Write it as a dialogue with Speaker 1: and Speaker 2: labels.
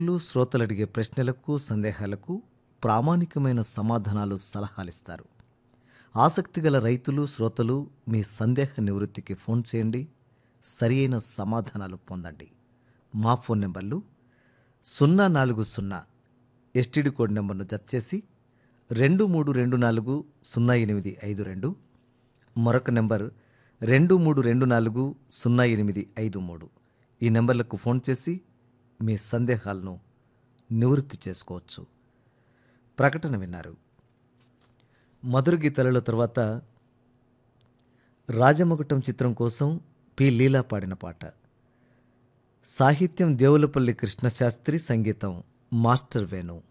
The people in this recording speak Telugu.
Speaker 1: లు శ్రోతలు అడిగే ప్రశ్నలకు సందేహాలకు ప్రామాణికమైన సమాధానాలు సలహాలిస్తారు ఆసక్తిగల రైతులు శ్రోతలు మీ సందేహ నివృత్తికి ఫోన్ చేయండి సరి అయిన సమాధానాలు పొందండి మా ఫోన్ నెంబర్లు సున్నా నాలుగు సున్నా ఎస్టీడీ కోడ్ నెంబర్ను జత చేసి రెండు మూడు రెండు నాలుగు సున్నా ఎనిమిది ఐదు రెండు మరొక నెంబర్ రెండు మూడు రెండు నాలుగు సున్నా ఎనిమిది ఐదు మూడు ఈ నెంబర్లకు ఫోన్ చేసి మీ సందేహాలను నివృత్తి చేసుకోవచ్చు ప్రకటన విన్నారు మధుర గీతాలలో తర్వాత రాజమకుటం చిత్రం కోసం పి లీలా పాడిన పాట సాహిత్యం దేవులపల్లి కృష్ణశాస్త్రి సంగీతం మాస్టర్ వేణు